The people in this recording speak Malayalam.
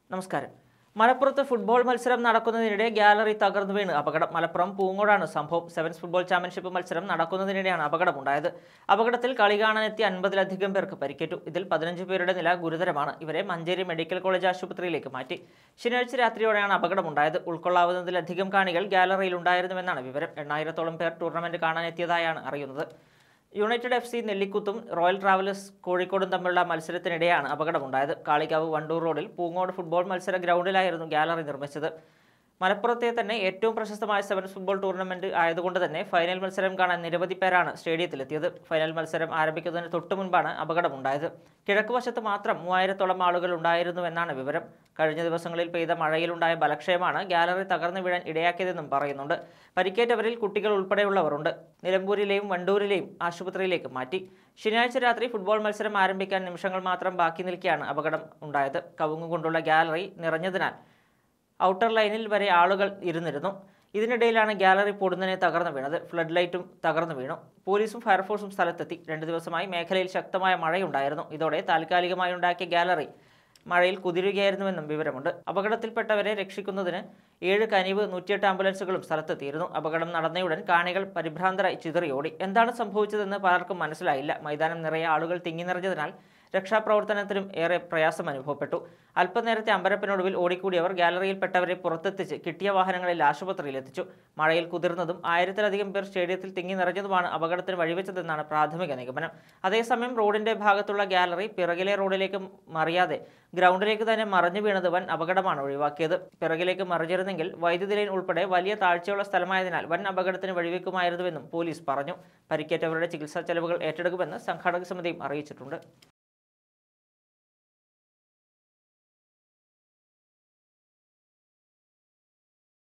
നമസ്കാരം മലപ്പുറത്ത് ഫുട്ബോൾ മത്സരം നടക്കുന്നതിനിടെ ഗാലറി തകർന്നു വീണ് അപകടം മലപ്പുറം പൂങ്ങോടാണ് സംഭവം സെവൻസ് ഫുട്ബോൾ ചാമ്പ്യൻഷിപ്പ് മത്സരം നടക്കുന്നതിനിടെയാണ് അപകടമുണ്ടായത് അപകടത്തിൽ കളി കാണാനെത്തിയ അൻപതിലധികം പേർക്ക് പരിക്കേറ്റു ഇതിൽ പതിനഞ്ച് പേരുടെ നില ഗുരുതരമാണ് ഇവരെ മഞ്ചേരി മെഡിക്കൽ കോളേജ് ആശുപത്രിയിലേക്ക് മാറ്റി ശനിയാഴ്ച രാത്രിയോടെയാണ് അപകടമുണ്ടായത് ഉൾക്കൊള്ളാവുന്നതിലധികം കാണികൾ ഗാലറിയിൽ ഉണ്ടായിരുന്നുവെന്നാണ് വിവരം എണ്ണായിരത്തോളം പേർ ടൂർണമെന്റ് കാണാനെത്തിയതായാണ് അറിയുന്നത് യുണൈറ്റഡ് എഫ് സി നെല്ലിക്കുത്തും റോയൽ ട്രാവലേഴ്സ് കോഴിക്കോടും തമ്മിലുള്ള മത്സരത്തിനിടെയാണ് അപകടമുണ്ടായത് കാളികാവ് വണ്ടൂർ റോഡിൽ പൂങ്ങോട് ഫുട്ബോൾ മത്സര ഗ്രൗണ്ടിലായിരുന്നു ഗാലറി നിർമ്മിച്ചത് മലപ്പുറത്തെ തന്നെ ഏറ്റവും പ്രശസ്തമായ സെവൻസ് ഫുട്ബോൾ ടൂർണമെന്റ് ആയതുകൊണ്ട് തന്നെ ഫൈനൽ മത്സരം കാണാൻ നിരവധി പേരാണ് സ്റ്റേഡിയത്തിലെത്തിയത് ഫൈനൽ മത്സരം ആരംഭിക്കുന്നതിന് തൊട്ടു മുൻപാണ് അപകടമുണ്ടായത് കിഴക്ക് വശത്ത് മാത്രം മൂവായിരത്തോളം ആളുകൾ ഉണ്ടായിരുന്നുവെന്നാണ് വിവരം കഴിഞ്ഞ ദിവസങ്ങളിൽ പെയ്ത മഴയിലുണ്ടായ ബലക്ഷയമാണ് ഗാലറി തകർന്നു വീഴാൻ ഇടയാക്കിയതെന്നും പറയുന്നുണ്ട് പരിക്കേറ്റവരിൽ കുട്ടികൾ ഉൾപ്പെടെയുള്ളവരുണ്ട് നിലമ്പൂരിലെയും വണ്ടൂരിലെയും ആശുപത്രിയിലേക്ക് മാറ്റി ശനിയാഴ്ച രാത്രി ഫുട്ബോൾ മത്സരം ആരംഭിക്കാൻ നിമിഷങ്ങൾ മാത്രം ബാക്കി നിൽക്കെയാണ് അപകടം ഉണ്ടായത് കവുങ്ങ് കൊണ്ടുള്ള ഗാലറി നിറഞ്ഞതിനാൽ ഔട്ടർ ലൈനിൽ വരെ ആളുകൾ ഇരുന്നിരുന്നു ഇതിനിടയിലാണ് ഗാലറി പൊടുന്നനെ തകർന്നു വീണത് ഫ്ലഡ് ലൈറ്റും തകർന്നു വീണു പോലീസും ഫയർഫോഴ്സും സ്ഥലത്തെത്തി രണ്ടു ദിവസമായി മേഖലയിൽ ശക്തമായ മഴയുണ്ടായിരുന്നു ഇതോടെ താൽക്കാലികമായി ഉണ്ടാക്കിയ ഗാലറി മഴയിൽ കുതിരുകയായിരുന്നുവെന്നും വിവരമുണ്ട് അപകടത്തിൽപ്പെട്ടവരെ രക്ഷിക്കുന്നതിന് ഏഴ് കനിവ് നൂറ്റിയെട്ട് ആംബുലൻസുകളും സ്ഥലത്തെത്തിയിരുന്നു അപകടം നടന്നയുടൻ കാണികൾ പരിഭ്രാന്തരായി ചിതറിയോടി എന്താണ് സംഭവിച്ചതെന്ന് പലർക്കും മനസ്സിലായില്ല മൈതാനം നിറയെ ആളുകൾ തിങ്ങി നിറഞ്ഞതിനാൽ രക്ഷാപ്രവർത്തനത്തിനും ഏറെ പ്രയാസം അനുഭവപ്പെട്ടു അല്പനേരത്തെ അമ്പരപ്പിനൊടുവിൽ ഓടിക്കൂടിയവർ ഗാലറിയിൽപ്പെട്ടവരെ പുറത്തെത്തിച്ച് കിട്ടിയ വാഹനങ്ങളിൽ ആശുപത്രിയിൽ എത്തിച്ചു മഴയിൽ കുതിർന്നതും ആയിരത്തിലധികം പേർ സ്റ്റേഡിയത്തിൽ തിങ്ങി നിറഞ്ഞതുമാണ് അപകടത്തിന് വഴിവെച്ചതെന്നാണ് പ്രാഥമിക നിഗമനം അതേസമയം റോഡിന്റെ ഭാഗത്തുള്ള ഗാലറി പിറകിലെ റോഡിലേക്ക് മറിയാതെ ഗ്രൗണ്ടിലേക്ക് തന്നെ മറിഞ്ഞു വീണത് വൻ അപകടമാണ് ഒഴിവാക്കിയത് പിറകിലേക്ക് മറിഞ്ഞിരുന്നെങ്കിൽ വൈദ്യുതി ലൈൻ ഉൾപ്പെടെ വലിയ താഴ്ചയുള്ള സ്ഥലമായതിനാൽ വൻ അപകടത്തിന് വഴിവെക്കുമായിരുന്നുവെന്നും പോലീസ് പറഞ്ഞു പരിക്കേറ്റവരുടെ ചികിത്സാ ചെലവുകൾ ഏറ്റെടുക്കുമെന്ന് സംഘാടക സമിതിയും അറിയിച്ചിട്ടുണ്ട്